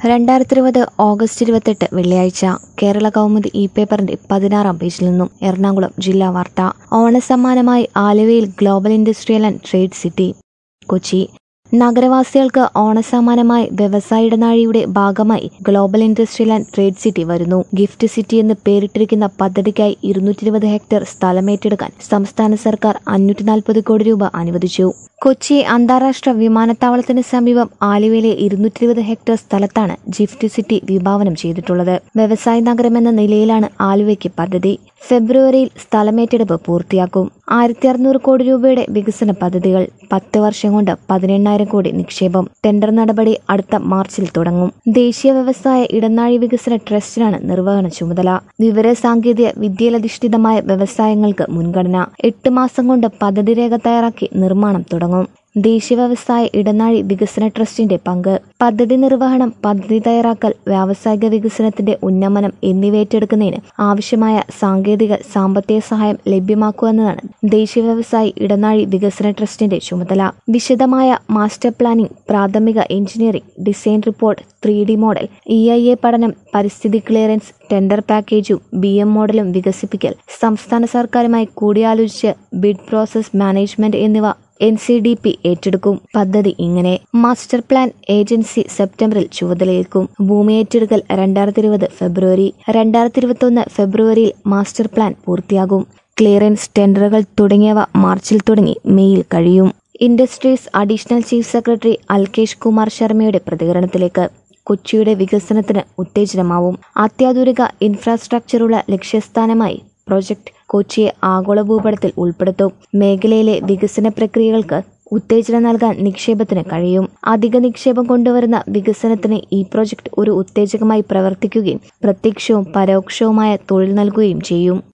രണ്ടായിരത്തി ഇരുപത് ഓഗസ്റ്റ് ഇരുപത്തെട്ട് വെള്ളിയാഴ്ച കേരള കൗമുദി ഇ പേപ്പറിന്റെ പതിനാറാം പേജിൽ നിന്നും എറണാകുളം ജില്ലാ വാർത്ത ഓണസമ്മാനമായി ആലുവയിൽ global industrial and trade city Kochi നഗരവാസികൾക്ക് ഓണസമ്മാനമായി വ്യവസായ ഇടനാഴിയുടെ ഭാഗമായി global industrial and trade city വരുന്നു ഗിഫ്റ്റ് സിറ്റി എന്ന് പേരിട്ടിരിക്കുന്ന പദ്ധതിക്കായി ഇരുന്നൂറ്റി ഇരുപത് ഹെക്ടർ സ്ഥലമേറ്റെടുക്കാൻ സംസ്ഥാന സർക്കാർ അഞ്ഞൂറ്റി നാൽപ്പത് കോടി രൂപ അനുവദിച്ചു കൊച്ചി അന്താരാഷ്ട്ര വിമാനത്താവളത്തിന് സമീപം ആലുവയിലെ ഇരുന്നൂറ്റി ഇരുപത് ഹെക്ടർ സ്ഥലത്താണ് ഗിഫ്റ്റ് സിറ്റി വിഭാവനം ചെയ്തിട്ടുള്ളത് വ്യവസായ നഗരമെന്ന നിലയിലാണ് ആലുവയ്ക്ക് പദ്ധതി ഫെബ്രുവരിയിൽ സ്ഥലമേറ്റെടുപ്പ് പൂർത്തിയാക്കും ആയിരത്തി അറുന്നൂറ് കോടി രൂപയുടെ വികസന പദ്ധതികൾ പത്ത് വർഷം കൊണ്ട് പതിനെണ്ണായിരം കോടി നിക്ഷേപം ടെൻഡർ നടപടി അടുത്ത മാർച്ചിൽ തുടങ്ങും ദേശീയ വ്യവസായ ഇടനാഴി വികസന ട്രസ്റ്റിനാണ് നിർവഹണ ചുമതല വിവര സാങ്കേതിക വിദ്യയിലധിഷ്ഠിതമായ വ്യവസായങ്ങൾക്ക് മുൻഗണന എട്ട് മാസം കൊണ്ട് പദ്ധതി രേഖ തയ്യാറാക്കി നിർമ്മാണം തുടങ്ങും ദേശീയ വ്യവസായ ഇടനാഴി വികസന ട്രസ്റ്റിന്റെ പങ്ക് പദ്ധതി നിർവഹണം പദ്ധതി തയ്യാറാക്കൽ വ്യാവസായിക വികസനത്തിന്റെ ഉന്നമനം എന്നിവ ഏറ്റെടുക്കുന്നതിന് ആവശ്യമായ സാങ്കേതിക സാമ്പത്തിക സഹായം ലഭ്യമാക്കുക ദേശീയ വ്യവസായ ഇടനാഴി വികസന ട്രസ്റ്റിന്റെ ചുമതല വിശദമായ മാസ്റ്റർ പ്ലാനിംഗ് പ്രാഥമിക engineering design report three D model E I A പഠനം പരിസ്ഥിതി ക്ലിയറൻസ് ടെൻഡർ പാക്കേജും ബി എം മോഡലും വികസിപ്പിക്കൽ സംസ്ഥാന സർക്കാരുമായി കൂടിയാലോചിച്ച് ബിഡ് പ്രോസസ് മാനേജ്മെന്റ് എന്നിവ എൻ സി ഡി പി ഏറ്റെടുക്കും പദ്ധതി ഇങ്ങനെ മാസ്റ്റർ പ്ലാൻ ഏജൻസി സെപ്റ്റംബറിൽ ചുമതലയേൽക്കും ഭൂമി ഏറ്റെടുക്കൽ രണ്ടായിരത്തി ഇരുപത് ഫെബ്രുവരി രണ്ടായിരത്തി ഇരുപത്തൊന്ന് ഫെബ്രുവരിയിൽ മാസ്റ്റർ പ്ലാൻ പൂർത്തിയാകും ക്ലിയറൻസ് ടെൻഡറുകൾ തുടങ്ങിയവ മാർച്ചിൽ തുടങ്ങി മെയ്യിൽ കഴിയും industries additional chief secretary Alkesh Kumar ശർമ്മയുടെ പ്രതികരണത്തിലേക്ക് കൊച്ചിയുടെ വികസനത്തിന് ഉത്തേജനമാവും അത്യാധുനിക ഇൻഫ്രാസ്ട്രക്ചറുള്ള ലക്ഷ്യസ്ഥാനമായി പ്രൊജക്ട് കൊച്ചിയെ ആഗോള ഭൂപടത്തിൽ ഉൾപ്പെടുത്തും മേഖലയിലെ വികസന പ്രക്രിയകൾക്ക് ഉത്തേജനം നൽകാൻ നിക്ഷേപത്തിന് കഴിയും അധിക നിക്ഷേപം കൊണ്ടുവരുന്ന വികസനത്തിന് ഈ പ്രൊജക്ട് ഒരു ഉത്തേജകമായി പ്രവർത്തിക്കുകയും പ്രത്യക്ഷവും പരോക്ഷവുമായ തൊഴിൽ നൽകുകയും ചെയ്യും